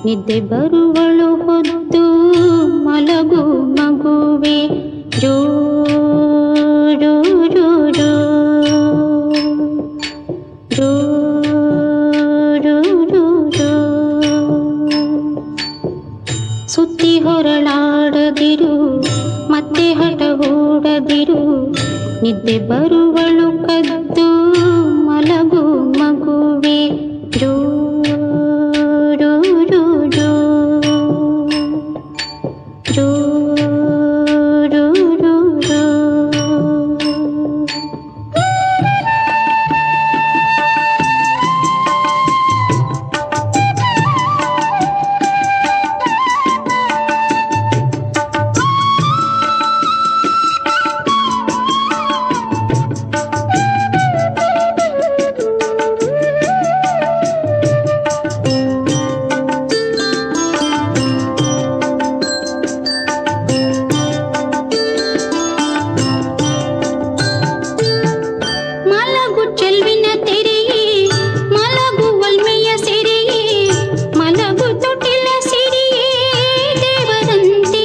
ನಿದ್ದೆ ಬರುವಳು ಹೊದ್ದು ಮಲಗು ಮಗುವೆ ಜೋ ಜೋ ಜೋ ಜೋ ಜೋ ಜೋ ಜೋ ಜೋ ಸುತ್ತಿ ಹೊರಳಾಡದಿರು ಮತ್ತೆ ಹಠ ಹೂಡದಿರು ನಿದ್ದೆ ಬರುವಳು ಕದ್ದು ಮಲಗು ಮಗುವೆ ಜೋ ಜೋ ಜೋ ಜೋ ಜೋ ಜೋ ಜೋ ಜೋ ಮಲಗು ಚೆಲ್ವಿನ ತೆರೆಯೇ ಮಲಗು ಒಲ್ಮೆಯ ಸೆರೆಯೇ ಮಲಗು ತೊಟ್ಟಿಲ ಸಿರಿಯೇ ದೇವರಂತೆ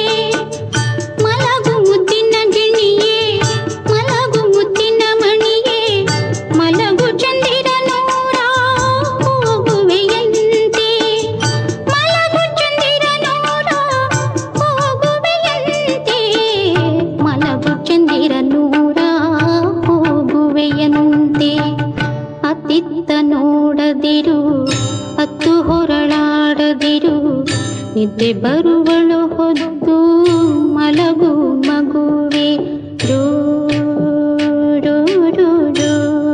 ಮಲಗು ಮುದ್ದಿನ ಗಿಣಿಯೇ ಮಲಗು ಮುದ್ದಿನ ಮಣಿಯೇ ಮಲಗು ಚಂದಿರ ನೂರ ಹೋಗುವೆಯಂತೆ ಮಲಗು ಚಂದಿರ ನೂರ ಹೋಗುವೆಯಂತೆ ಮಲಗು ಚಂದಿರ ನೂರ ಹೋಗುವೆಯಂತೆ ಅತ್ತಿತ್ತ ನೋಡದಿರು ಅತ್ತು ಹೊರಳಾಡದಿರು ನಿದ್ದೆ ಬರುವಳು ಹೊದ್ದು ಮಲಗು ಮಗುವೆ ಜೋ ಜೋ ಜೋ ಜೋ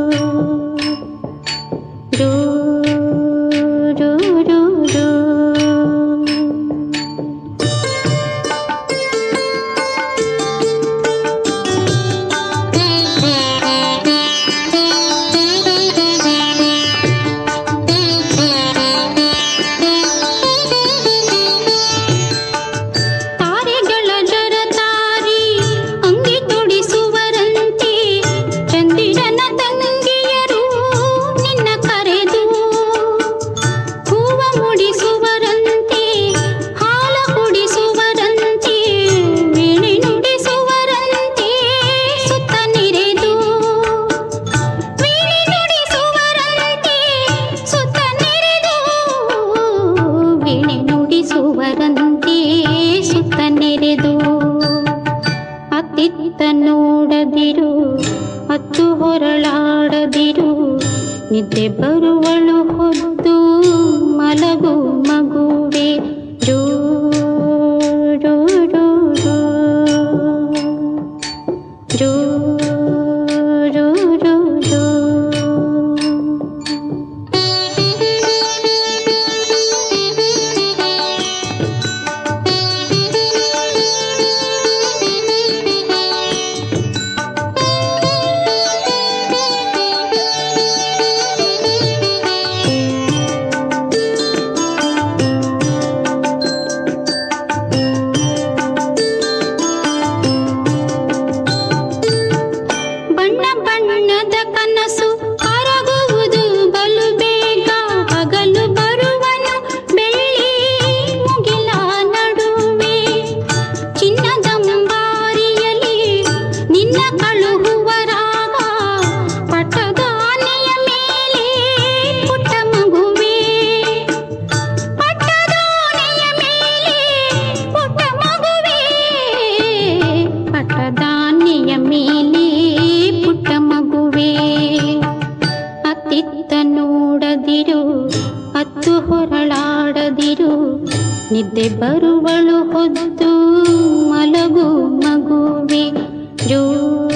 ಜೋ ಜೋ ಜೋ ಜೋ ತಾರೆಗಳ ಜರತಾರಿ ಅಂಗಿ ತೊಡಿಸುವರಂತೆ ಚಂದಿರನ ತಂಗಿಯರು ನಿನ್ನ ಕರೆದು ಹೂವ ಮುಡಿಸುವರಂತೆ ಹಾಲ ಕುಡಿಸುವರಂತೆ ವೀಣೆ ನುಡಿಸುವರಂತೆ ಸುತ್ತ ನಿರೆದು ವೀಣೆ ನುಡಿಸುವರಂತೆ ಸುತ್ತ ನೆರೆದು ವೀಣೆ ನುಡಿಸುವರಂತೆ ಸುತ್ತ ನೆರೆದು ಅತ್ತಿತ್ತ ನೋಡದಿರು ಅತ್ತು ಹೊರಳಾಡದಿರು ನಿದ್ದೆ ಬರುವಳು ಹೊದ್ದು ಮಲಗು ಮಗುವೆ ಜೋ ಜೋ ಜೋ ಜೋ ಜೋ ಜೋ ಜೋ ಜೋ ಬಣ್ಣ ಬಣ್ಣದ ಕನಸು ಕರಗುವುದು ಬಲು ಬೇಗ ಹಗಲು ಬರುವನು ಬೆಳ್ಳಿ ಮುಗಿಲ ನಡುವೆ ಚಿನ್ನದ ಮುಂಬಾರಿಯಲ್ಲಿ ನಿನ್ನ ಕಳುಹುವ ರಾಗ ಪಟ್ಟದಾನೆಯ ಮೇಲೆ ಪುಟ್ಟ ಮಗುವೆ ಪಟ್ಟದಾನೆಯ ಮೇಲೆ ಪುಟ್ಟ ಮಗುವೆ ಪಟ್ಟದಾನೆಯ ಮೇಲೆ ಪುಟ್ಟ ಮಗುವೆ ಅತ್ತಿತ್ತ ನೋಡದಿರು ಅತ್ತು ಹೊರಳಾಡದಿರು ನಿದ್ದೆ ಬರುವಳು ಹೊದ್ದು ಮಲಗು ಮಗುವೆ ಜೋ